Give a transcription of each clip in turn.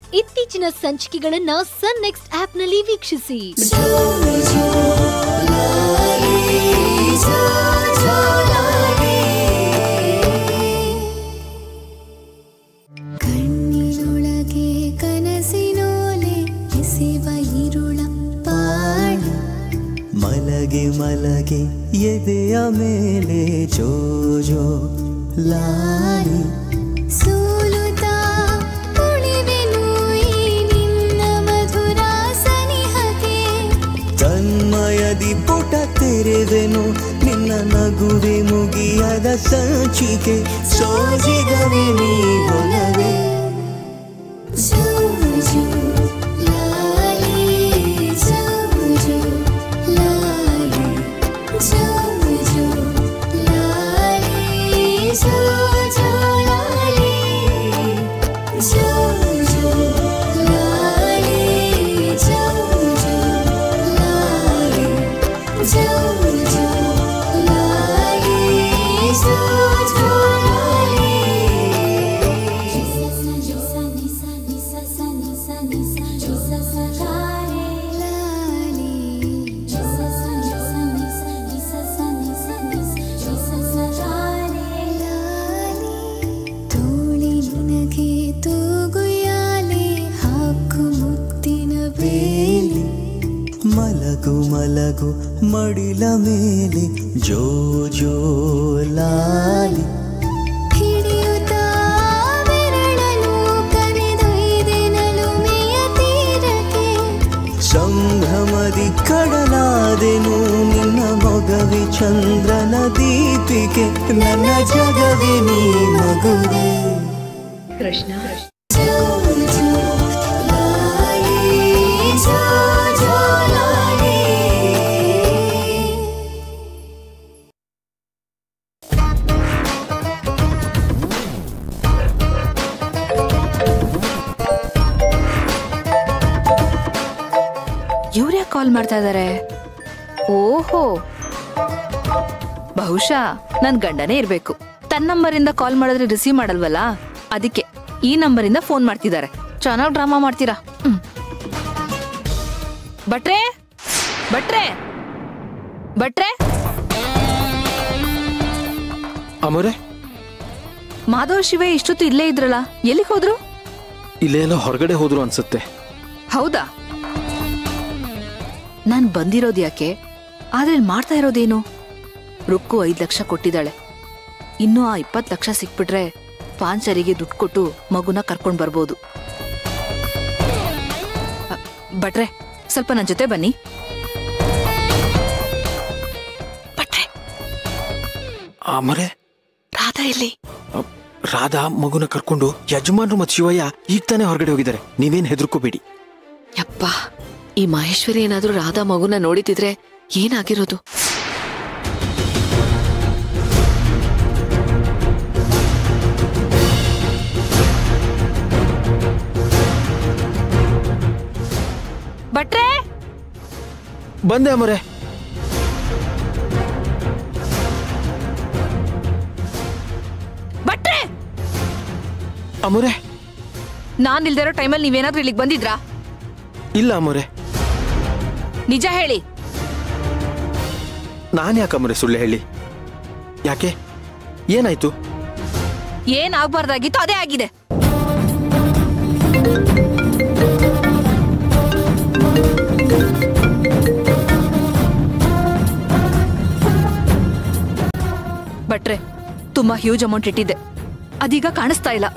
ಇತ್ತೀಚಿನ ಸಂಚಿಕೆಗಳನ್ನ ಸನ್ ನೆಕ್ಸ್ಟ್ ಆಪ್ನಲ್ಲಿ ವೀಕ್ಷಿಸಿ ಕಣ್ಣಿನೊಳಗೆ ಕನಸಿನೋಲೆ ಎಸೆವ ಇರುಳ ಪಾಳ ಮಲಗೆ ಮಲಗೆ ಎದೆಯ ಮೇಲೆ ಜೋಜೋ ಲಾಲಿ ಸೋಲುತ್ತಾ ಉಳಿವೆನು ಈ ನಿನ್ನ ಮಧುರ ಸನಿಹಕ್ಕೆ ತನ್ಮಯದಿ ಪುಟ ತೆರೆವೆನು ನಿನ್ನ ನಗುವೆ ಮುಗಿಯದ ಸಂಚಿಕೆ ಸೋಜಿಗವೆ ನೀ ಹೊಲವೇ ಜೋಜು ಲಾಲಿ ಜೋಜು ಲಾಲಿ ಜೋಜು ಲಾಲಿ ಜೋಜು ಲಾಲಿ ಜೋಜು ಲಾಲಿ ಜೋಜು ಲಾಲಿ ಜೋಜು ಲಾಲಿ ಜೋಜು ಲಾಲಿ ತೋಳಿ ನಿನಗೆ ತೂಗುಯಾಲೆ ಹಾಕು ಮುತ್ತಿನ ಬೇಲಿ ಮಲಗು ಮಲಗು ಮಡಿಲ ಮೇಲೆ ಜೋ ಜೋ ಲಾಲಿ ಹಿಡಿಯುತ್ತಾ ಬೆರಳನು ಕರೆದೊಯ್ದೆನಲು ಮೇಯ ತೀರಕ್ಕೆ ಸಂಭ್ರಮದಿ ಕಡಲಾದೆನು ನಿನ್ನ ಮೊಗವಿ ಚಂದ್ರನ ದೀಪಿಕೆ ನನ್ನ ಜಗವಿ ನೀ ಮಗುವೆ ಕೃಷ್ಣ ಜೋಜೋ ಲಾಲಿ ಜೋಜೋ ಲಾಲಿ ಇವ್ರ್ಯಾ ಕಾಲ್ ಮಾಡ್ತಾ ಇದಾರೆ ಓಹೋ ಬಹುಶಃ ನನ್ ಗಂಡನೇ ಇರ್ಬೇಕು ತನ್ನ ನಂಬರಿಂದ ಕಾಲ್ ಮಾಡಿದ್ರೆ ರಿಸೀವ್ ಮಾಡಲ್ವಲ್ಲ ಅದಕ್ಕೆ ಈ ನಂಬರಿಂದ ಫೋನ್ ಮಾಡ್ತಿದ್ದಾರೆ ಚೆನ್ನಾಗಿ ಡ್ರಾಮಾ ಮಾಡ್ತೀರಾ ಹ್ಮ್. ಭಟ್ರೆ ಭಟ್ರೆ ಭಟ್ರೆ ಅಮೋರೆ ಮಾಧವ್ ಶಿವೆ ಇಷ್ಟೊತ್ತು ಇಲ್ಲೇ ಇದ್ರಲ್ಲ ಎಲ್ಲಿಗೆ ಹೋದ್ರು ಇಲ್ಲೇನೋ ಹೊರಗಡೆ ಹೋದ್ರು ಅನ್ಸುತ್ತೆ ಹೌದಾ ನಾನ್ ಬಂದಿರೋದ್ ಯಾಕೆ ಆದ್ರೆ ಇಲ್ಲ್ ಮಾಡ್ತಾ ಇರೋದೇನು ರುಕ್ಕು ಐದ್ ಲಕ್ಷ ಕೊಟ್ಟಿದ್ದಾಳೆ ಇನ್ನೂ ಆ ಇಪ್ಪತ್ ಲಕ್ಷ ಸಿಕ್ಬಿಟ್ರೆ ಪಾಂಚರಿಗೆ ದುಡ್ಡು ಕೊಟ್ಟು ಮಗುನ ಕರ್ಕೊಂಡ್ ಬರ್ಬೋದು ಅ, ಭಟ್ರೆ ಸ್ವಲ್ಪ ನನ್ ಜೊತೆ ಬನ್ನಿ ಭಟ್ರೆ ಅಮರೆ ರಾಧಾ ಇಲ್ಲಿ ರಾಧಾ ಮಗುನ ಕರ್ಕೊಂಡು ಯಜಮಾನ್ರು ಮತ್ ಶಿವಯ್ಯ ಈಗ ತಾನೇ ಹೊರಗಡೆ ಹೋಗಿದ್ದಾರೆ ನೀವೇನ್ ಹೆದರ್ಕೋಬೇಡಿ ಯಪ್ಪ ಈ ಮಹೇಶ್ವರಿ ಏನಾದ್ರೂ ರಾಧಾ ಮಗುನ ನೋಡಿತಿದ್ರೆ ಏನಾಗಿರೋದು ಭಟ್ರೆ ಬಂದೆ ಅಮರೆ ಭಟ್ರೆ ಅಮರೆ ನಾನ್ ಇಲ್ದಿರೋ ಟೈಮಲ್ಲಿ ನೀವೇನಾದ್ರೂ ಇಲ್ಲಿಗೆ ಬಂದಿದ್ರಾ ಇಲ್ಲ ಅಮರೆ ನಿಜ ಹೇಳಿ ನಾನ್ ಯಾಕೆ ಅಮರೆ ಸುಳ್ಳು ಹೇಳಿ ಯಾಕೆ ಏನಾಯ್ತು ಏನ್ ಆಗ್ಬಾರ್ದಾಗಿತ್ತು ಅದೇ ಆಗಿದೆ ಭಟ್ರೆ ತುಂಬಾ ಹ್ಯೂಜ್ ಅಮೌಂಟ್ ಇಟ್ಟಿದ್ದೆ ಅದೀಗ ಕಾಣಿಸ್ತಾ ಇಲ್ಲ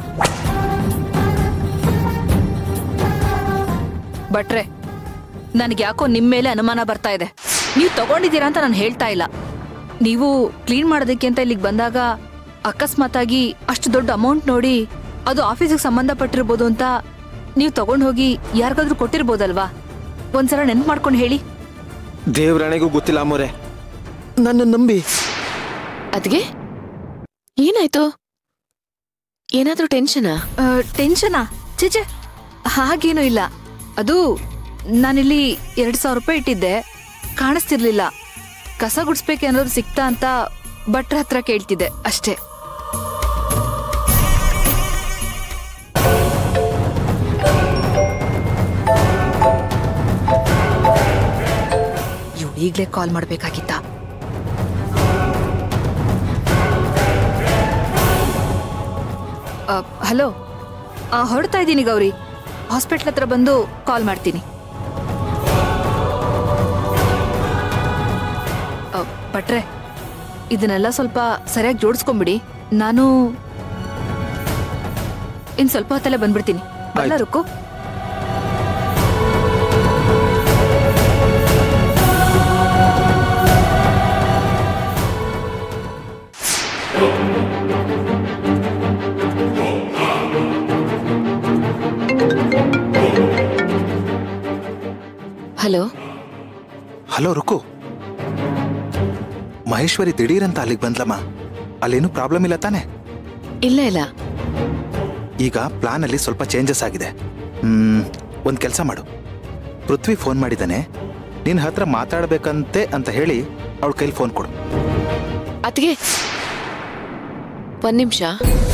ಭಟ್ರೆ ನನಗೆ ಯಾಕೋ ನಿಮ್ ಮೇಲೆ ಅನುಮಾನ ಬರ್ತಾ ಇದೆ ನೀವು ತಗೊಂಡಿದ್ದೀರಾ ಅಂತ ನಾನು ಹೇಳ್ತಾ ಇಲ್ಲ ನೀವು ಕ್ಲೀನ್ ಮಾಡೋದಕ್ಕೆ ಅಂತ ಇಲ್ಲಿಗೆ ಬಂದಾಗ ಅಕಸ್ಮಾತಾಗಿ ಅಷ್ಟು ದೊಡ್ಡ ಅಮೌಂಟ್ ನೋಡಿ ಅದು ಆಫೀಸಿಗೆ ಸಂಬಂಧಪಟ್ಟಿರ್ಬೋದು ಅಂತ ನೀವು ತಗೊಂಡು ಹೋಗಿ ಯಾರಿಗಾದ್ರೂ ಕೊಟ್ಟಿರ್ಬೋದಲ್ವಾ ಒಂದ್ಸಲ ನೆನ್ಪು ಮಾಡ್ಕೊಂಡು ಹೇಳಿ ದೇವ್ರಾಣೆಗೂ ಗೊತ್ತಿಲ್ಲ ಅಮೋರೆ ನನ್ನ ನಂಬಿ ಅದ್ಗೆ ಏನಾಯ್ತು ಏನಾದ್ರೂ ಟೆನ್ಷನಾ ಆ, ಟೆನ್ಷನಾ ಚೇಚೆ ಹಾಗೇನೂ ಇಲ್ಲ ಅದು ನಾನಿಲ್ಲಿ ಎರಡ್ ಸಾವಿರ ರೂಪಾಯಿ ಇಟ್ಟಿದ್ದೆ ಕಾಣಿಸ್ತಿರ್ಲಿಲ್ಲ ಕಸ ಗುಡಿಸ್ಬೇಕೇನಾದ್ರು ಸಿಕ್ತಾ ಅಂತ ಭಟ್ರ ಹತ್ರ ಕೇಳ್ತಿದ್ದೆ ಅಷ್ಟೇ ಈಗ್ಲೇ ಕಾಲ್ ಮಾಡ್ಬೇಕಾಗಿತ್ತ ಹಲೋ ಹೊರಡ್ತಾ ಇದ್ದೀನಿ ಗೌರಿ ಹಾಸ್ಪಿಟ್ಲ್ ಹತ್ರ ಬಂದು ಕಾಲ್ ಮಾಡ್ತೀನಿ ಅ, ಭಟ್ರೆ ಇದನ್ನೆಲ್ಲ ಸ್ವಲ್ಪ ಸರಿಯಾಗಿ ಜೋಡಿಸ್ಕೊಂಬಿಡಿ ನಾನು ಇನ್ ಸ್ವಲ್ಪ ಹೊತ್ತಲ್ಲೇ ಬಂದ್ಬಿಡ್ತೀನಿ ಬರಲ್ಲ ಆಯ್ತು. ರುಕ್ಕು ಹಲೋ ಹಲೋ ರುಕು ಮಹೇಶ್ವರಿ ದಿಢೀರಂತ ಅಲ್ಲಿಗೆ ಬಂದ್ಲಮ್ಮ ಅಲ್ಲೇನು ಪ್ರಾಬ್ಲಮ್ ಇಲ್ಲ ತಾನೆ ಇಲ್ಲ ಇಲ್ಲ ಈಗ ಪ್ಲಾನ್ ಅಲ್ಲಿ ಸ್ವಲ್ಪ ಚೇಂಜಸ್ ಆಗಿದೆ ಹ್ಮ್ ಒಂದು ಕೆಲಸ ಮಾಡು ಪೃಥ್ವಿ ಫೋನ್ ಮಾಡಿದ್ದಾನೆ ನಿನ್ನ ಹತ್ರ ಮಾತಾಡ್ಬೇಕಂತೆ ಅಂತ ಹೇಳಿ ಅವಳ ಕೈಲಿ ಫೋನ್ ಕೊಡು ಅತ್ಗೆ ಒಂದ್ ನಿಮಿಷ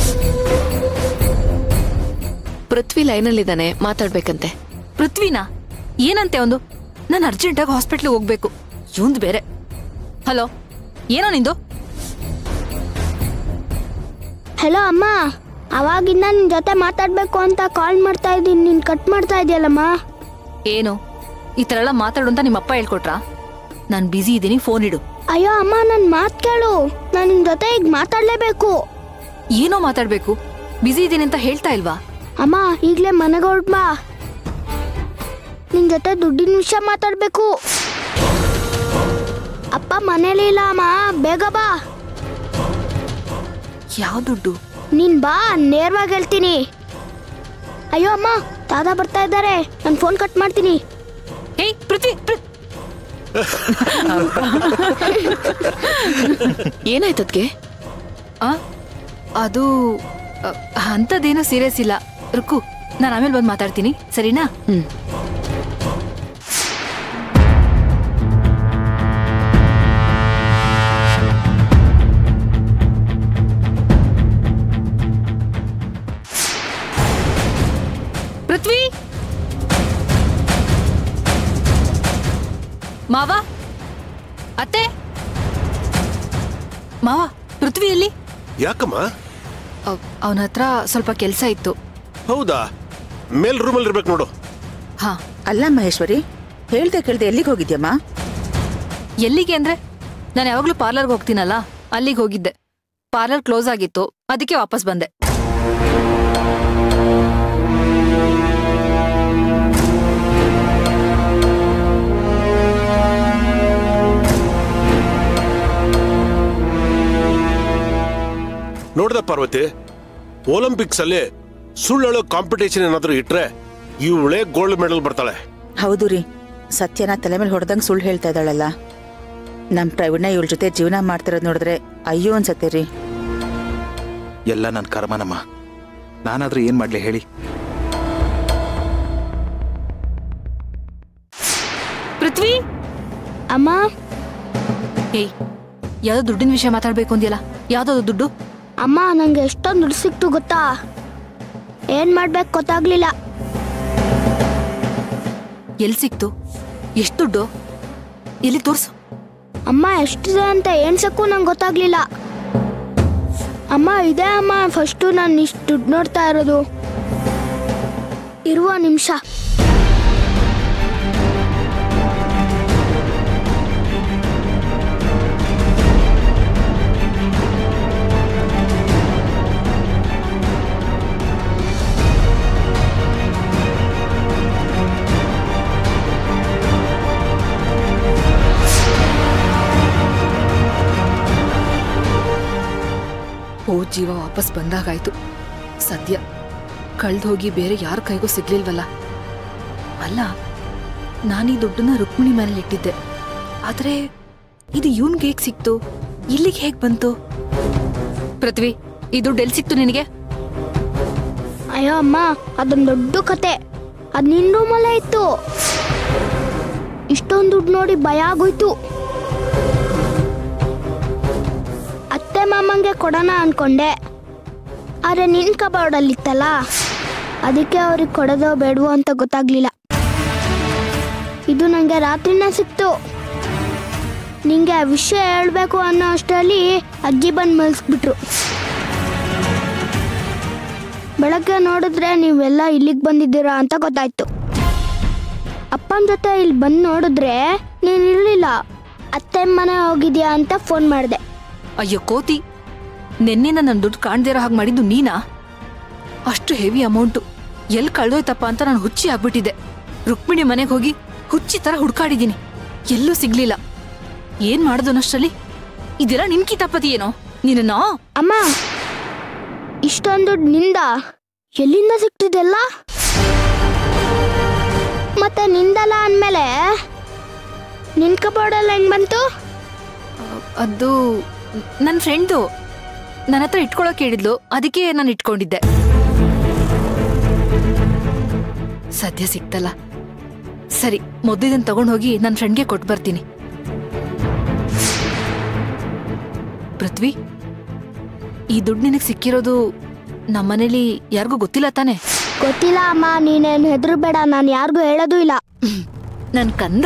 ಪೃಥ್ವಿ ಲೈನಲ್ಲಿದ್ದಾನೆ ಮಾತಾಡ್ಬೇಕಂತೆ ಪೃಥ್ವಿನಾ ಏನಂತೆ ಒಂದು ನಾನು ಅರ್ಜೆಂಟಾಗಿ ಹಾಸ್ಪಿಟ್ಲಿಗೆ ಹೋಗ್ಬೇಕು ಇವಂದು ಬೇರೆ ಹಲೋ ಏನೋ ನಿಂದು ಹಲೋ ಅಮ್ಮ ಅವಾಗಿಂದ ನಿನ್ ಜೊತೆ ಮಾತಾಡ್ಬೇಕು ಅಂತ ಕಾಲ್ ಮಾಡ್ತಾ ಇದ್ದೀನಿ ನೀನ್ ಕಟ್ ಮಾಡ್ತಾ ಇದೆಯಲ್ಲಮ್ಮ ಏನು ಈ ಥರ ಎಲ್ಲ ಮಾತಾಡು ಅಂತ ನಿಮ್ಮಪ್ಪ ಹೇಳ್ಕೊಟ್ರಾ ನಾನು ಬ್ಯುಸಿ ಇದ್ದೀನಿ ಫೋನ್ ಇಡು ಅಯ್ಯೋ ಅಮ್ಮ ನನ್ ಮಾತ್ ಕೇಳು ನಾನು ನಿನ್ ಜೊತೆ ಈಗ ಮಾತಾಡ್ಲೇಬೇಕು ಏನೋ ಮಾತಾಡ್ಬೇಕು ಬ್ಯುಸಿ ಇದ್ದೀನಿ ಅಂತ ಹೇಳ್ತಾ ಇಲ್ವಾ ಅಮ್ಮ ಈಗ್ಲೇ ಮನೆಗೆ ಹೊರ್ಟ್ ಬಾ ನಿನ್ ಜೊತೆ ದುಡ್ಡಿನ ವಿಷಯ ಮಾತಾಡ್ಬೇಕು ಅಪ್ಪ ಮನೇಲಿ ಇಲ್ಲ ಅಮ್ಮ ಬೇಗ ಬಾ ಯಾವ ದುಡ್ಡು ನೀನ್ ಬಾ ನೇರವಾಗಿ ಹೇಳ್ತೀನಿ ಅಯ್ಯೋ ಅಮ್ಮ ದಾದಾ ಬರ್ತಾ ಇದ್ದಾರೆ ನಾನು ಫೋನ್ ಕಟ್ ಮಾಡ್ತೀನಿ ಏಯ್ ಪೃಥ್ವಿ ಪೃ- ಏನಾಯ್ತದ್ಗೆ ಆ ಅದು ಅ, ಅಂಥದ್ದೇನೂ ಸೀರಿಯಸ್ ಇಲ್ಲ ರುಕ್ಕು ನಾನು ಆಮೇಲೆ ಬಂದು ಮಾತಾಡ್ತೀನಿ ಸರಿನಾ ಹ್ಮ್ ಪೃಥ್ವಿ ಮಾವ ಅತ್ತೆ ಮಾವ ಪೃಥ್ವಿ ಎಲ್ಲಿ ಯಾಕಮ್ಮ ಅವನ ಹತ್ರ ಸ್ವಲ್ಪ ಕೆಲಸ ಇತ್ತು ಹೌದಾ ಮೇಲ್ ರೂಮಲ್ಲಿ ಇರ್ಬೇಕು ನೋಡು ಹಾ ಅಲ್ಲ ಮಹೇಶ್ವರಿ ಹೇಳ್ದೆ ಕೇಳ್ದೆ ಎಲ್ಲಿಗೆ ಹೋಗಿದ್ಯಮ್ಮ ಎಲ್ಲಿಗೆ ಅಂದ್ರೆ ನಾನು ಯಾವಾಗ್ಲೂ ಪಾರ್ಲರ್ಗೆ ಹೋಗ್ತೀನಲ್ಲ ಅಲ್ಲಿಗೆ ಹೋಗಿದ್ದೆ ಪಾರ್ಲರ್ ಕ್ಲೋಸ್ ಆಗಿತ್ತು ಅದಕ್ಕೆ ವಾಪಸ್ ಬಂದೆ ನೋಡ್ದ ಪಾರ್ವತಿ ಒಲಿಂಪಿಕ್ಸ್ ಅಲ್ಲಿ ಸುಳ್ಳು ಕಾಂಪಿಟೇಷನ್ ಏನಾದ್ರೂ ಇಟ್ರೆ ಇವಳೇ ಗೋಲ್ಡ್ ಮೆಡಲ್ ಬರ್ತಾಳೆ ಹೌದು ರೀ ಸತ್ಯನ ತಲೆ ಮೇಲೆ ಹೊಡೆದಂಗೆ ಸುಳ್ಳು ಹೇಳ್ತಾ ಇದ್ದಾಳಲ್ಲ ನಮ್ಮ ಪ್ರವೀಣ ಇವಳ ಜೊತೆ ಜೀವನ ಮಾಡ್ತಿರೋದು ನೋಡಿದ್ರೆ ಅಯ್ಯೋ ಅನ್ಸತ್ತೆ ರೀ ಎಲ್ಲ ನನ್ನ ಕರ್ಮನಮ್ಮ ನಾನಾದ್ರೂ ಏನ್ ಮಾಡ್ಲಿ ಹೇಳಿ ಪೃಥ್ವಿ ಅಮ್ಮ ಏಯ್ ಯಾವ್ದೋ ದುಡ್ಡಿನ ವಿಷಯ ಮಾತಾಡ್ಬೇಕು ಅಂದ್ಯಲ್ಲ ಯಾವ್ದೋ ದುಡ್ಡು ಅಮ್ಮ ನಂಗೆ ಎಷ್ಟೊಂದು ದುಡ್ಡು ಸಿಕ್ತು ಗೊತ್ತಾ ಏನ್ ಮಾಡ್ಬೇಕು ಗೊತ್ತಾಗ್ಲಿಲ್ಲ ಎಲ್ಲಿ ಸಿಕ್ತು ಎಷ್ಟು ದುಡ್ಡು ಎಲ್ಲಿ ತೋರ್ಸು ಅಮ್ಮ ಎಷ್ಟಿದೆ ಅಂತ ಎಣ್ಸಕ್ಕೂ ನಂಗೆ ಗೊತ್ತಾಗ್ಲಿಲ್ಲ ಅಮ್ಮ ಇದೆ ಅಮ್ಮ ಫಸ್ಟು ನಾನು ಇಷ್ಟು ದುಡ್ಡು ನೋಡ್ತಾ ಇರೋದು ಇರುವ ನಿಮಿಷ ಓ ಜೀವ ವಾಪಸ್ ಬಂದಾಗಾಯ್ತು ಸದ್ಯ ಕಳ್ದು ಹೋಗಿ ಬೇರೆ ಯಾರ ಕೈಗೂ ಸಿಗ್ಲಿಲ್ವಲ್ಲ ಅಲ್ಲ ನಾನೀ ದುಡ್ಡನ್ನ ರುಕ್ಮಿಣಿ ಮನೇಲಿ ಇಟ್ಟಿದ್ದೆ ಆದ್ರೆ ಇದು ಇವನ್ಗೆ ಹೇಗ್ ಸಿಕ್ತು ಇಲ್ಲಿಗೆ ಹೇಗ್ ಬಂತು ಪೃಥ್ವಿ ಈ ದುಡ್ಡು ಎಲ್ಲಿ ಸಿಕ್ತು ನಿನಗೆ ಅಯ್ಯೋ ಅಮ್ಮ ಅದೊಂದು ದೊಡ್ಡ ಕತೆ ಅದು ನಿನ್ನ ರೂಮಲ್ಲೇ ಇತ್ತು ಇಷ್ಟೊಂದು ದುಡ್ಡು ನೋಡಿ ಭಯ ಆಗೋಯ್ತು ಅತ್ತೆ ಮಾಮಂಗೆ ಕೊಡೋಣ ಅನ್ಕೊಂಡೆ ಆದರೆ ನಿನ್ನ ಕಬೋರ್ಡಲ್ಲಿತ್ತಲ್ಲ ಅದಕ್ಕೆ ಅವ್ರಿಗೆ ಕೊಡೋದೋ ಬೇಡವೋ ಅಂತ ಗೊತ್ತಾಗ್ಲಿಲ್ಲ ಇದು ನನಗೆ ರಾತ್ರಿನೇ ಸಿಕ್ತು ನಿಂಗೆ ಆ ವಿಷಯ ಹೇಳ್ಬೇಕು ಅನ್ನೋ ಅಷ್ಟರಲ್ಲಿ ಅಜ್ಜಿ ಬಂದು ಮಲಗಿಸ್ಬಿಟ್ರು ಬೆಳಗ್ಗೆ ನೋಡಿದ್ರೆ ನೀವೆಲ್ಲ ಇಲ್ಲಿಗೆ ಬಂದಿದ್ದೀರಾ ಅಂತ ಗೊತ್ತಾಯ್ತು ಅಪ್ಪನ ಜೊತೆ ಇಲ್ಲಿ ಬಂದು ನೋಡಿದ್ರೆ ನೀನು ಇರಲಿಲ್ಲ ಅತ್ತೆ ಮನೆ ಹೋಗಿದ್ಯಾ ಅಂತ ಫೋನ್ ಮಾಡಿದೆ ಅಯ್ಯೋ ಕೋತಿ ನಿನ್ನೆನ ನನ್ನ ದುಡ್ಡು ಕಾಣ್ದಿರೋ ಹಾಗೆ ಮಾಡಿದ್ದು ನೀನಾ ಅಷ್ಟು ಹೆವಿ ಅಮೌಂಟು ಎಲ್ಲಿ ಕಳ್ದೋಯ್ತಪ್ಪ ಅಂತ ನಾನು ಹುಚ್ಚಿ ಆಗ್ಬಿಟ್ಟಿದ್ದೆ ರುಕ್ಮಿಣಿ ಮನೆಗೆ ಹೋಗಿ ಹುಚ್ಚಿ ತರ ಹುಡ್ಕಾಡಿದ್ದೀನಿ ಎಲ್ಲೂ ಸಿಗ್ಲಿಲ್ಲ ಏನ್ ಮಾಡೋದು ಅನ್ನಷ್ಟರಲ್ಲಿ ಇದೆಲ್ಲ ನಿನ್ ಕಿತಾಪತಿ ಏನೋ ನಿನ್ನ ಅಮ್ಮ ಇಷ್ಟೊಂದು ದುಡ್ಡು ನಿಂದ ಎಲ್ಲಿಂದ ಸಿಕ್ತಿದೆಲ್ಲ ಮತ್ತೆ ನಿಂದಲ್ಲ ಅಂದಮೇಲೆ ನಿನ್ ಕಬೋರ್ಡಲ್ಲಿ ಹೆಂಗ್ ಬಂತು ಅದು ನನ್ನ ಫ್ರೆಂಡು ನನ್ನ ಹತ್ರ ಇಟ್ಕೊಳಕ್ ಹೇಳಿದ್ಲು ಅದಕ್ಕೆ ನಾನು ಇಟ್ಕೊಂಡಿದ್ದೆ ಸದ್ಯ ಸಿಕ್ತಲ್ಲ ಸರಿ ಮೊದ್ಲಿದನ್ ತಗೊಂಡ್ ಹೋಗಿ ನನ್ನ ಫ್ರೆಂಡ್ಗೆ ಕೊಟ್ಟು ಬರ್ತೀನಿ ಪೃಥ್ವಿ ಈ ದುಡ್ಡು ನಿನಗೆ ಸಿಕ್ಕಿರೋದು ನಮ್ಮನೇಲಿ ಯಾರಿಗೂ ಗೊತ್ತಿಲ್ಲ ತಾನೆ ಗೊತ್ತಿಲ್ಲ ಅಮ್ಮ ನೀನೇನು ಹೆದರ್ಬೇಡ ನಾನು ಯಾರಿಗೂ ಹೇಳೋದು ಇಲ್ಲ ನನ್ ಕಂದ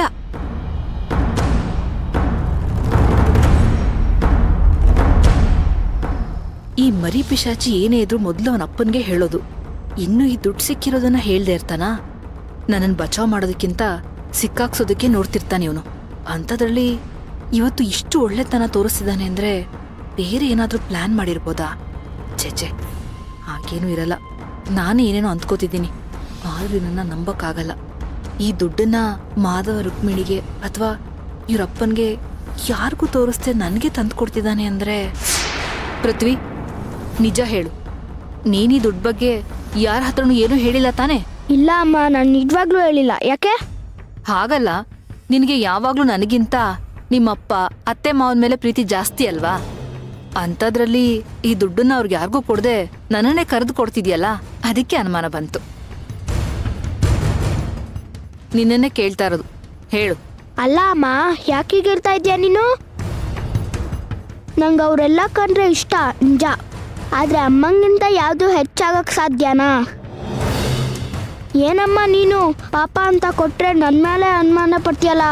ಈ ಮರಿ ಪಿಶಾಚಿ ಏನೇ ಇದ್ರು ಮೊದಲು ಅವನ ಅಪ್ಪನ್ಗೆ ಹೇಳೋದು ಇನ್ನು ಈ ದುಡ್ಡು ಸಿಕ್ಕಿರೋದನ್ನ ಹೇಳ್ದೆ ಇರ್ತಾನಾ ನನ್ನನ್ನು ಬಚಾವ್ ಮಾಡೋದಕ್ಕಿಂತ ಸಿಕ್ಕಾಕ್ಸೋದಕ್ಕೆ ನೋಡ್ತಿರ್ತಾನೆ ಇವನು ಅಂಥದ್ರಲ್ಲಿ ಇವತ್ತು ಇಷ್ಟು ಒಳ್ಳೆತನ ತೋರಿಸ್ತಿದ್ದಾನೆ ಅಂದ್ರೆ ಬೇರೆ ಏನಾದ್ರೂ ಪ್ಲಾನ್ ಮಾಡಿರ್ಬೋದಾ ಛೆ ಹಾಗೇನೂ ಇರಲ್ಲ ನಾನೇ ಏನೇನೋ ಅಂದ್ಕೋತಿದ್ದೀನಿ ಆದ್ರೂ ನನ್ನ ನಂಬಕ್ಕಾಗಲ್ಲ ಈ ದುಡ್ಡನ್ನ ಮಾಧವ ರುಕ್ಮಿಣಿಗೆ ಅಥವಾ ಇವ್ರಪ್ಪನ್ಗೆ ಯಾರಿಗೂ ತೋರಿಸ್ದೆ ನನಗೆ ತಂದು ಕೊಡ್ತಿದ್ದಾನೆ ಅಂದ್ರೆ ಪೃಥ್ವಿ ನಿಜ ಹೇಳು ನೀನೀ ದುಡ್ಡು ಬಗ್ಗೆ ಯಾರ ಹತ್ರನೂ ಏನೂ ಹೇಳಿಲ್ಲ ತಾನೇ ಇಲ್ಲ ಅಮ್ಮ ನಾನು ನಿಜವಾಗ್ಲೂ ಹೇಳಿಲ್ಲ ಯಾಕೆ ಹಾಗಲ್ಲ ನಿನಗೆ ಯಾವಾಗ್ಲೂ ನನಗಿಂತ ನಿಮ್ಮಪ್ಪ ಅತ್ತೆ ಮಾವನ ಮೇಲೆ ಪ್ರೀತಿ ಜಾಸ್ತಿ ಅಲ್ವಾ ಅಂಥದ್ರಲ್ಲಿ ಈ ದುಡ್ಡನ್ನ ಅವ್ರಿಗೆ ಯಾರಿಗೂ ಕೊಡದೆ ನನ್ನನ್ನೇ ಕರೆದು ಕೊಡ್ತಿದ್ಯಲ್ಲ ಅದಕ್ಕೆ ಅನುಮಾನ ಬಂತು ನಿನ್ನನ್ನೇ ಕೇಳ್ತಾ ಇರೋದು ಹೇಳು ಅಲ್ಲ ಅಮ್ಮ ಯಾಕೀಗಿರ್ತಾ ಇದೆಯಾ ನೀನು ನಂಗೆ ಅವರೆಲ್ಲ ಕಂಡ್ರೆ ಇಷ್ಟ ನಿಜ ಆದರೆ ಅಮ್ಮಂಗಿಂತ ಯಾವುದು ಹೆಚ್ಚಾಗಕ್ಕೆ ಸಾಧ್ಯನಾ ಏನಮ್ಮ ನೀನು ಪಾಪ ಅಂತ ಕೊಟ್ರೆ ನನ್ನ ಮೇಲೆ ಅನುಮಾನ ಪಡ್ತೀಯಲ್ಲ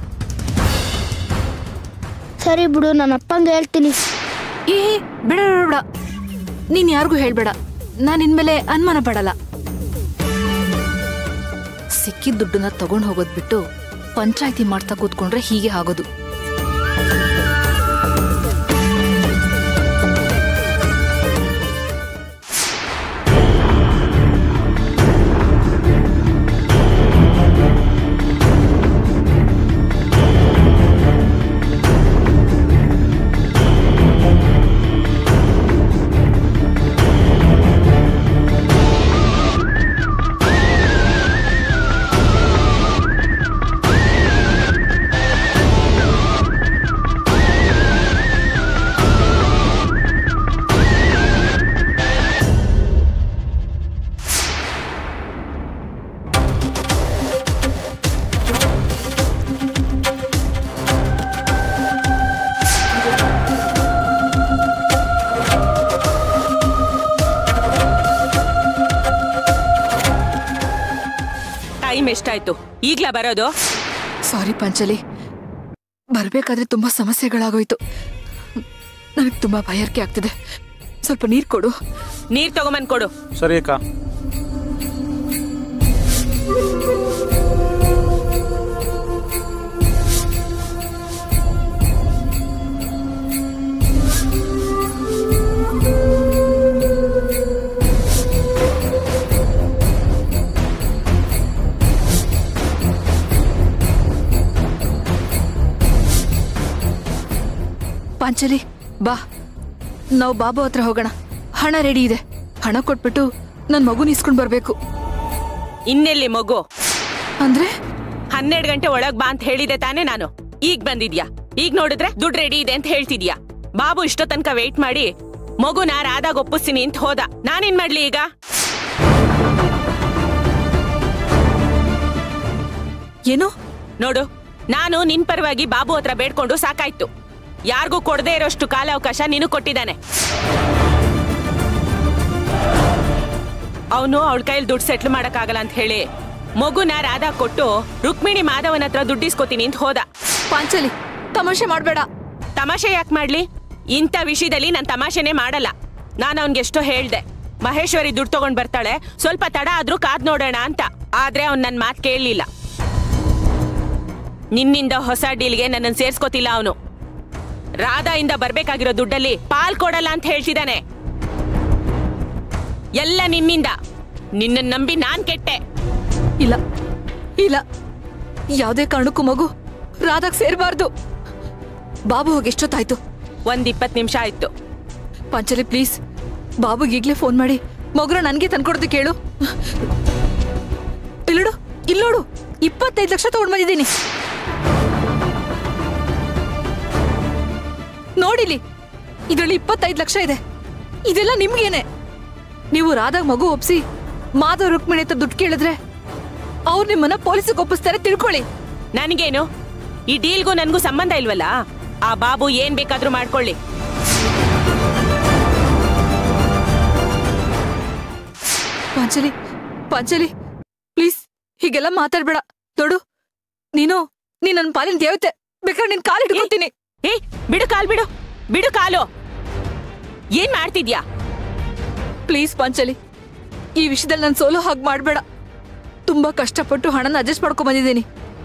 ಸರಿ ಬಿಡು ನನ್ನ ಅಪ್ಪಂಗೆ ಹೇಳ್ತೀನಿ ಏ ಬೇಡ ಬೇಡ ಬೇಡ ನೀನ್ ಯಾರಿಗೂ ಹೇಳ್ಬೇಡ ನಾನು ಇನ್ಮೇಲೆ ಅನುಮಾನ ಪಡಲ್ಲ ಸಿಕ್ಕಿದ ದುಡ್ಡನ್ನ ತಗೊಂಡ್ ಹೋಗೋದ್ ಬಿಟ್ಟು ಪಂಚಾಯತಿ ಮಾಡ್ತಾ ಕೂತ್ಕೊಂಡ್ರೆ ಹೀಗೆ ಆಗೋದು ಟೈಮ್ ಎಷ್ಟಾಯ್ತು ಈಗ್ಲಾ ಬರೋದು ಸಾರಿ ಪಂಚಲಿ ಬರ್ಬೇಕಾದ್ರೆ ತುಂಬಾ ಸಮಸ್ಯೆಗಳಾಗೋಯ್ತು ನನಗೆ ತುಂಬಾ ಭಯರ್ಕೆ ಆಗ್ತಿದೆ ಸ್ವಲ್ಪ ನೀರ್ ಕೊಡು ನೀರ್ ತಗೊಂಬಂದ್ ಕೊಡು ಸರಿ ಅಕ್ಕ ಪಾಂಚಲಿ ಬಾ ನಾವು ಬಾಬು ಹತ್ರ ಹೋಗೋಣ ಹಣ ರೆಡಿ ಇದೆ ಹಣ ಕೊಟ್ಬಿಟ್ಟು ನನ್ ಮಗುನ ಇಸ್ಕೊಂಡ್ ಬರ್ಬೇಕು ಇನ್ನೆಲ್ಲಿ ಮಗು ಅಂದ್ರೆ ಹನ್ನೆರಡು ಗಂಟೆ ಒಳಗ್ ಬಾ ಅಂತ ಹೇಳಿದೆ ತಾನೇ ನಾನು ಈಗ ಬಂದಿದ್ಯಾ ಈಗ ನೋಡಿದ್ರೆ ದುಡ್ಡು ರೆಡಿ ಇದೆ ಅಂತ ಹೇಳ್ತಿದ್ಯಾ ಬಾಬು ಇಷ್ಟೋ ತನಕ ವೇಟ್ ಮಾಡಿ ಮಗುನ ರಾಧಾಗ್ ಒಪ್ಪಿಸ್ತೀನಿ ಅಂತ ಹೋದ ನಾನೇನ್ ಮಾಡ್ಲಿ ಈಗ ಏನು ನೋಡು ನಾನು ನಿನ್ ಪರವಾಗಿ ಬಾಬು ಹತ್ರ ಬೇಡ್ಕೊಂಡು ಸಾಕಾಯ್ತು ಯಾರಿಗೂ ಕೊಡದೇ ಇರೋಷ್ಟು ಕಾಲಾವಕಾಶ ನೀನು ಕೊಟ್ಟಿದ್ದಾನೆ ಅವನು ಅವಳ ಕೈಯಲ್ಲಿ ದುಡ್ಡು ಸೆಟ್ಲ್ ಮಾಡಕ್ಕಾಗಲ್ಲ ಅಂತ ಹೇಳಿ ಮಗುನ ರಾಧಾ ಕೊಟ್ಟು ರುಕ್ಮಿಣಿ ಮಾಧವನ ಹತ್ರ ದುಡ್ಡು ಇಸ್ಕೊತೀನಿ ಅಂತ ಹೋದ ಪಾಂಚಲಿ ತಮಾಷೆ ಮಾಡ್ಬೇಡ ತಮಾಷೆ ಯಾಕೆ ಮಾಡ್ಲಿ ಇಂಥ ವಿಷಯದಲ್ಲಿ ನಾನು ತಮಾಷೆನೇ ಮಾಡಲ್ಲ ನಾನು ಅವನ್ಗೆ ಎಷ್ಟೋ ಹೇಳ್ದೆ ಮಹೇಶ್ವರಿ ದುಡ್ಡು ತಗೊಂಡ್ ಬರ್ತಾಳೆ ಸ್ವಲ್ಪ ತಡ ಆದ್ರೂ ಕಾದ್ ನೋಡೋಣ ಅಂತ ಆದ್ರೆ ಅವ್ನ್ ನನ್ ಮಾತ್ ಕೇಳಲಿಲ್ಲ ನಿನ್ನಿಂದ ಹೊಸ ಡೀಲ್ಗೆ ನನ್ನನ್ನು ಸೇರ್ಸ್ಕೋತಿಲ್ಲ ಅವನು ರಾಧಾಯಿಂದ ಬರ್ಬೇಕಾಗಿರೋ ದುಡ್ಡಲ್ಲಿ ಪಾಲ್ ಕೊಡಲ್ಲ ಅಂತ ಹೇಳ್ತಿದ್ದಾನೆ ಎಲ್ಲ ನಿನ್ನಿಂದ ನಿನ್ನ ನಂಬಿ ನಾನ್ ಕೆಟ್ಟೆ ಇಲ್ಲ ಇಲ್ಲ ಯಾವುದೇ ಕಾರಣಕ್ಕೂ ಮಗು ರಾಧಾಗ್ ಸೇರ್ಬಾರ್ದು ಬಾಬು ಹೋಗಿ ಎಷ್ಟೊತ್ತಾಯ್ತು ಒಂದ್ ಇಪ್ಪತ್ ನಿಮಿಷ ಆಯ್ತು ಪಂಚಲಿ ಪ್ಲೀಸ್ ಬಾಬುಗೆ ಈಗ್ಲೇ ಫೋನ್ ಮಾಡಿ ಮಗುನ ನನ್ಗೆ ತಂದ್ಕೊಡ್ದು ಕೇಳು ಇಲ್ಲೋಡು ಇಲ್ಲೋಡು ಇಪ್ಪತ್ತೈದು ಲಕ್ಷ ತಗೊಂಡ್ ಬಂದಿದ್ದೀನಿ ನೋಡಿಲಿ ಇದರಲ್ಲಿ ಇಪ್ಪತ್ತೈದು ಲಕ್ಷ ಇದೆ ಇದೆಲ್ಲ ನಿಮ್ಗೇನೆ ನೀವು ರಾಧಾಗ್ ಮಗು ಒಪ್ಸಿ ಮಾಧವ್ ರುಕ್ಮಿಣಿ ಹತ್ರ ದುಡ್ಡು ಕೇಳಿದ್ರೆ ಅವ್ರು ನಿಮ್ಮನ್ನ ಪೊಲೀಸಿಗೆ ಒಪ್ಪಿಸ್ತಾರೆ ತಿಳ್ಕೊಳ್ಳಿ ನನಗೇನು ಈ ಡೀಲ್ಗೂ ನನ್ಗೂ ಸಂಬಂಧ ಇಲ್ವಲ್ಲ ಆ ಬಾಬು ಏನ್ ಬೇಕಾದ್ರೂ ಮಾಡ್ಕೊಳ್ಳಿ ಪಾಂಚಲಿ ಪಾಂಚಲಿ ಪ್ಲೀಸ್ ಹೀಗೆಲ್ಲ ಮಾತಾಡ್ಬೇಡ ನೋಡು ನೀನು ನೀನ್ ನನ್ನ ಪಾಲಿನ ದೇವತೆ ಬೇಕಾದ್ರೆ ನಿನ್ ಕಾಲ್ ಹಿಡ್ಕೊತೀನಿ ಏ ಬಿಡು ಕಾಲ್ ಬಿಡು ಬಿಡು ಕಾಲು ಏನ್ ಮಾಡ್ತಿದ್ಯಾ ಪ್ಲೀಸ್ ಪಾಂಚಲಿ ಈ ವಿಷಯದಲ್ಲಿ ನಾನು ಸೋಲೋ ಹಾಗೆ ಮಾಡಬೇಡ ತುಂಬಾ ಕಷ್ಟಪಟ್ಟು ಹಣನ ಅಡ್ಜಸ್ಟ್ ಮಾಡ್ಕೊಂಡ್ ಬಂದಿದ್ದೀನಿ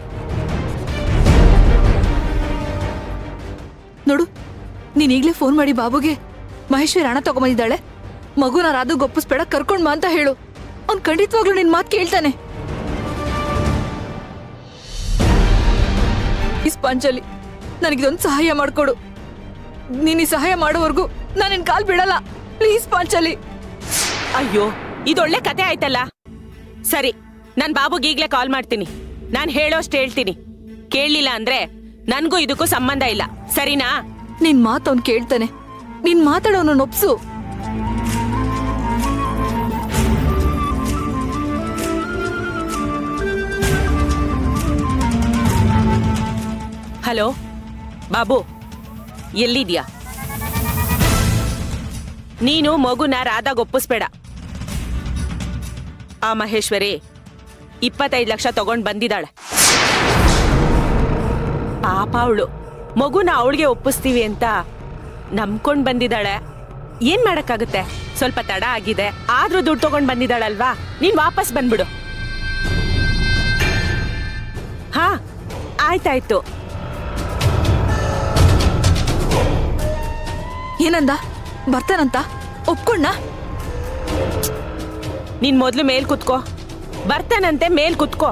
ನೋಡು ನೀನ್ ಈಗ್ಲೇ ಫೋನ್ ಮಾಡಿ ಬಾಬುಗೆ ಮಹೇಶ್ವರಿ ಹಣ ತಗೊಂಬಂದಿದ್ದಾಳೆ ಮಗುನ ರಾಧು ಗೊಪ್ಪಿಸ್ಬೇಡ ಕರ್ಕೊಂಡ್ ಬಾ ಅಂತ ಹೇಳು ಅವ್ನ್ ಖಂಡಿತವಾಗ್ಲೂ ನಿನ್ ಮಾತು ಕೇಳ್ತಾನೆ ಪ್ಲೀಸ್ ಪಾಂಚಲಿ ನನಗಿದೊಂದು ಸಹಾಯ ಮಾಡ್ಕೊಡು ನೀನ್ ಈ ಸಹಾಯ ಮಾಡೋವರೆಗೂ ನಾನು ನಿನ್ ಕಾಲ್ ಬಿಡಲ್ಲ ಪ್ಲೀಸ್ ಪಾಂಚಲಿ ಅಯ್ಯೋ ಇದೊಳ್ಳೆ ಕತೆ ಆಯ್ತಲ್ಲ ಸರಿ ನಾನ್ ಬಾಬುಗೆ ಈಗ್ಲೇ ಕಾಲ್ ಮಾಡ್ತೀನಿ ನಾನ್ ಹೇಳೋಷ್ಟು ಹೇಳ್ತೀನಿ ಕೇಳಲಿಲ್ಲ ಅಂದ್ರೆ ನನ್ಗೂ ಇದಕ್ಕೂ ಸಂಬಂಧ ಇಲ್ಲ ಸರಿನಾ ನಿನ್ ಮಾತು ಅವ್ನ್ ಕೇಳ್ತಾನೆ ನಿನ್ ಮಾತಾಡೋನು ಒಪ್ಸು ಹಲೋ ಬಾಬು ಎಲ್ಲಿದ್ಯಾ ನೀನು ಮಗುನ ರಾಧಾಗ್ ಒಪ್ಪಿಸ್ಬೇಡ ಆ ಮಹೇಶ್ವರಿ ಇಪ್ಪತ್ತೈದು ಲಕ್ಷ ತಗೊಂಡ್ ಬಂದಿದ್ದಾಳೆ ಪಾಪ ಅವಳು ಮಗುನ ಅವಳಿಗೆ ಒಪ್ಪಿಸ್ತೀವಿ ಅಂತ ನಂಬ್ಕೊಂಡ್ ಬಂದಿದ್ದಾಳೆ ಏನ್ ಮಾಡಕ್ಕಾಗುತ್ತೆ ಸ್ವಲ್ಪ ತಡ ಆಗಿದೆ ಆದ್ರೂ ದುಡ್ಡು ತಗೊಂಡ್ ಬಂದಿದ್ದಾಳಲ್ವಾ ನೀನ್ ವಾಪಸ್ ಬಂದ್ಬಿಡು ಹಾ ಆಯ್ತಾಯ್ತು ಏನಂದ ಬರ್ತಾನಂತ ಒಪ್ಕೊಂಡ ನೀನ್ ಮೊದ್ಲು ಮೇಲ್ ಕುತ್ಕೋ ಬರ್ತಾನಂತೆ ಮೇಲ್ ಕುತ್ಕೋ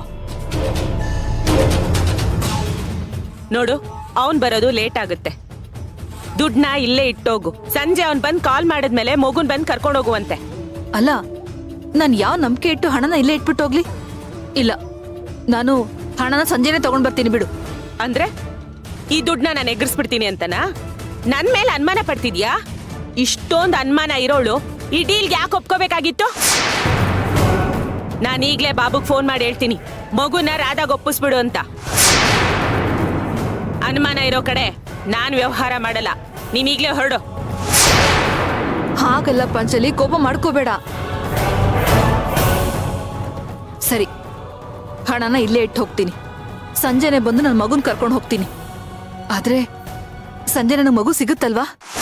ನೋಡು ಅವನ್ ಬರೋದು ಲೇಟ್ ಆಗುತ್ತೆ ದುಡ್ಡನ್ನ ಇಲ್ಲೇ ಇಟ್ಟೋಗು ಸಂಜೆ ಅವನ್ ಬಂದ್ ಕಾಲ್ ಮಾಡಿದ್ಮೇಲೆ ಮಗುನ್ ಬಂದ್ ಕರ್ಕೊಂಡು ಹೋಗುವಂತೆ ಅಲ್ಲ ನಾನ್ ಯಾವ ನಂಬಿಕೆ ಇಟ್ಟು ಹಣನ ಇಲ್ಲೇ ಇಟ್ಬಿಟ್ಟು ಹೋಗ್ಲಿ ಇಲ್ಲ ನಾನು ಹಣನ ಸಂಜೆನೆ ತಗೊಂಡ್ ಬರ್ತೀನಿ ಬಿಡು ಅಂದ್ರೆ ಈ ದುಡ್ಡನ್ನ ನಾನು ಎಗರಿಸ್ಬಿಡ್ತೀನಿ ಅಂತನಾ ನನ್ ಮೇಲೆ ಅನುಮಾನ ಪಡ್ತಿದ್ಯಾ ಇಷ್ಟೊಂದು ಅನುಮಾನ ಇರೋಳು ಈ ಡೀಲ್ಗೆ ಯಾಕೆ ಒಪ್ಕೋಬೇಕಾಗಿತ್ತು ನಾನು ಈಗ್ಲೇ ಬಾಬುಗ್ ಫೋನ್ ಮಾಡಿ ಹೇಳ್ತೀನಿ ಮಗುನ ರಾಧಾಗ್ ಒಪ್ಪಿಸ್ಬಿಡು ಅಂತ ಅನುಮಾನ ಇರೋ ಕಡೆ ನಾನ್ ವ್ಯವಹಾರ ಮಾಡಲ್ಲ ನೀನ್ ಈಗ್ಲೇ ಹೊರಡು ಹಾಗಲ್ಲ ಪಂಚಲಿ ಕೋಪ ಮಾಡ್ಕೋಬೇಡ ಸರಿ ಹಣನ ಇಲ್ಲೇ ಇಟ್ಟು ಹೋಗ್ತೀನಿ ಸಂಜೆನೆ ಬಂದು ನನ್ನ ಮಗುನ್ ಕರ್ಕೊಂಡು ಹೋಗ್ತೀನಿ ಆದ್ರೆ ಸಂಜೆ ನನಗೆ ಮಗು ಸಿಗುತ್ತಲ್ವಾ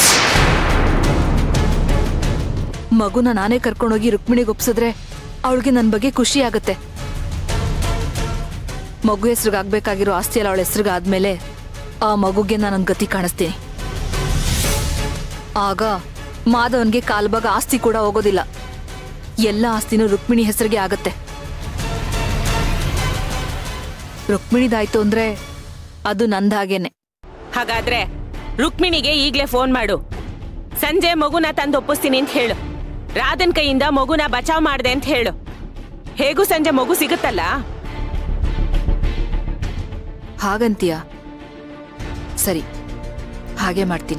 ಮಗುನ ನಾನೇ ಕರ್ಕೊಂಡೋಗಿ ರುಕ್ಮಿಣಿಗೆ ಒಪ್ಸಿದ್ರೆ ಅವಳಿಗೆ ನನ್ನ ಬಗ್ಗೆ ಖುಷಿ ಆಗತ್ತೆ ಮಗು ಹೆಸ್ರಿಗಾಗ್ಬೇಕಾಗಿರೋ ಆಸ್ತಿ ಎಲ್ಲ ಅವಳ ಹೆಸ್ರಿಗಾದ್ಮೇಲೆ ಆ ಮಗುಗೆ ನಾನೊಂದು ಗತಿ ಕಾಣಿಸ್ತೀನಿ ಆಗ ಮಾಧವನ್ಗೆ ಕಾಲ್ಬಾಗ ಆಸ್ತಿ ಕೂಡ ಹೋಗೋದಿಲ್ಲ ಎಲ್ಲ ಆಸ್ತಿನೂ ರುಕ್ಮಿಣಿ ಹೆಸರಿಗೆ ಆಗತ್ತೆ ರುಕ್ಮಿಣಿದಾಯ್ತು ಅಂದ್ರೆ ಅದು ನಂದಾಗೇನೆ ಹಾಗಾದ್ರೆ ರುಕ್ಮಿಣಿಗೆ ಈಗ್ಲೇ ಫೋನ್ ಮಾಡು ಸಂಜೆ ಮಗುನ ತಂದು ಒಪ್ಪಿಸ್ತೀನಿ ಅಂತ ಹೇಳು ರಾಧನ್ ಕೈಯಿಂದ ಮಗುನ ಬಚಾವ್ ಮಾಡ್ದೆ ಅಂತ ಹೇಳು ಹೇಗೂ ಸಂಜೆ ಮಗು ಸಿಗುತ್ತಲ್ಲ ಹಾಗಂತೀಯ ಸರಿ ಹಾಗೆ ಮಾಡ್ತೀನಿ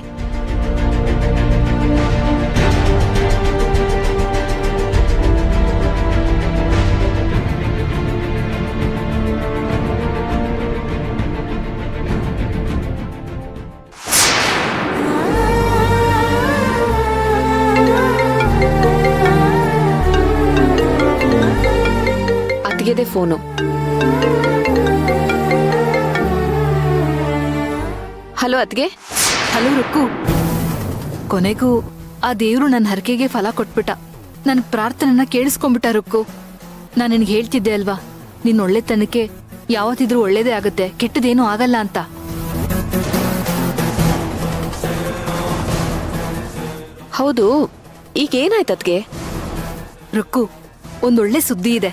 ಅತ್ತಿಗೆದೆ ಫೋನು ಹಲೋ ಅದ್ಗೆ ಹಲೋ ರುಕ್ಕು ಕೊನೆಗೂ ಆ ದೇವ್ರು ನನ್ನ ಹರಕೆಗೆ ಫಲ ಕೊಟ್ಬಿಟ್ಟ ನನ್ನ ಪ್ರಾರ್ಥನೆನ ಕೇಳಿಸ್ಕೊಂಡ್ಬಿಟ್ಟ ರುಕ್ಕು ನಾನು ನಿನ್ಗೆ ಹೇಳ್ತಿದ್ದೆ ಅಲ್ವಾ ನಿನ್ನ ಒಳ್ಳೆತನಕ್ಕೆ ಯಾವತ್ತಿದ್ರೂ ಒಳ್ಳೇದೇ ಆಗುತ್ತೆ ಕೆಟ್ಟದೇನೂ ಆಗಲ್ಲ ಅಂತ ಹೌದು ಈಗ ಏನಾಯ್ತು ಅದ್ಗೆ ರುಕ್ಕು ಒಂದೊಳ್ಳೆ ಸುದ್ದಿ ಇದೆ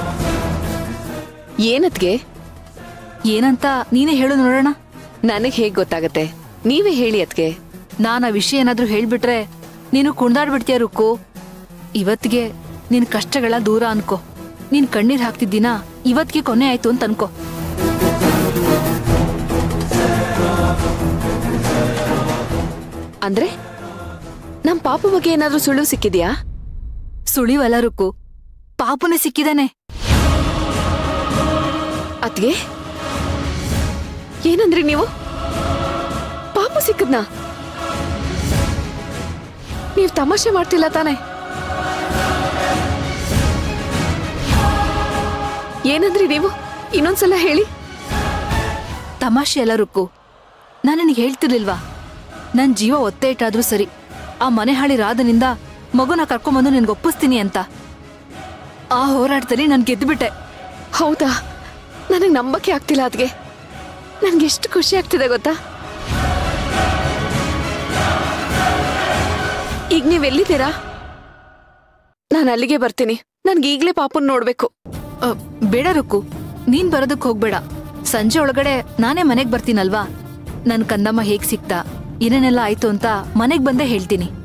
ಏನದ್ಗೆ ಏನಂತ ನೀನೇ ಹೇಳು ನೋಡೋಣ ನನಗ್ ಹೇಗ್ ಗೊತ್ತಾಗತ್ತೆ ನೀವೇ ಹೇಳಿ ಅದ್ಗೆ ನಾನು ಆ ವಿಷಯ ಏನಾದ್ರೂ ಹೇಳ್ಬಿಟ್ರೆ ನೀನು ಕುಣ್ದಾಡ್ಬಿಡ್ತೀಯ ರುಕ್ಕು ಇವತ್ತಿಗೆ ನಿನ್ ಕಷ್ಟಗಳ ದೂರ ಅನ್ಕೋ ನೀನ್ ಕಣ್ಣೀರ್ ಹಾಕ್ತಿದ್ದೀನ ಇವತ್ತಿಗೆ ಕೊನೆ ಆಯ್ತು ಅಂತ ಅನ್ಕೋ ಅಂದ್ರೆ ನಮ್ ಪಾಪು ಬಗ್ಗೆ ಏನಾದ್ರೂ ಸುಳಿವು ಸಿಕ್ಕಿದ್ಯಾ ಸುಳಿವಲ್ಲ ರುಕ್ಕು ಪಾಪುನೇ ಸಿಕ್ಕಿದಾನೆ ಅದ್ಗೆ ಏನಂದ್ರಿ ನೀವು ಪಾಪು ಸಿಕ್ಕದ್ನಾ ನೀವ್ ತಮಾಷೆ ಮಾಡ್ತಿಲ್ಲ ತಾನೆ ಏನಂದ್ರಿ ನೀವು ಇನ್ನೊಂದ್ಸಲ ಹೇಳಿ ತಮಾಷೆ ಅಲ್ಲ ರುಕ್ಕು ನಾನು ನಿನಗೆ ಹೇಳ್ತಿರ್ಲಿಲ್ವಾ ನನ್ ಜೀವ ಒತ್ತೆ ಇಟ್ಟಾದ್ರೂ ಸರಿ ಆ ಮನೆ ಹಾಳಿ ರಾಧನಿಂದ ಮಗುನ ಕರ್ಕೊಂಬಂದು ನಿನ್ಗೆ ಒಪ್ಪಿಸ್ತೀನಿ ಅಂತ ಆ ಹೋರಾಟದಲ್ಲಿ ನಾನು ಗೆದ್ದುಬಿಟ್ಟೆ ಹೌದಾ ನನಗೆ ನಂಬಕ್ಕೆ ಆಗ್ತಿಲ್ಲ ಅದ್ಗೆ ನನ್ಗೆ ಎಷ್ಟು ಖುಷಿ ಆಗ್ತಿದೆ ಗೊತ್ತಾ ಈಗ ನೀವ್ ಎಲ್ಲಿದ್ದೀರಾ ನಾನು ಅಲ್ಲಿಗೆ ಬರ್ತೀನಿ ನನ್ಗೆ ಈಗ್ಲೇ ಪಾಪನ್ ನೋಡ್ಬೇಕು ಅ, ಬೇಡ ರುಕ್ಕು ನೀನ್ ಬರೋದಕ್ ಹೋಗ್ಬೇಡ ಸಂಜೆ ಒಳಗಡೆ ನಾನೇ ಮನೆಗ್ ಬರ್ತೀನಲ್ವಾ ನನ್ ಕಂದಮ್ಮ ಹೇಗ್ ಸಿಕ್ತಾ ಏನೇನೆಲ್ಲ ಆಯ್ತು ಅಂತ ಮನೆಗ್ ಬಂದೇ ಹೇಳ್ತೀನಿ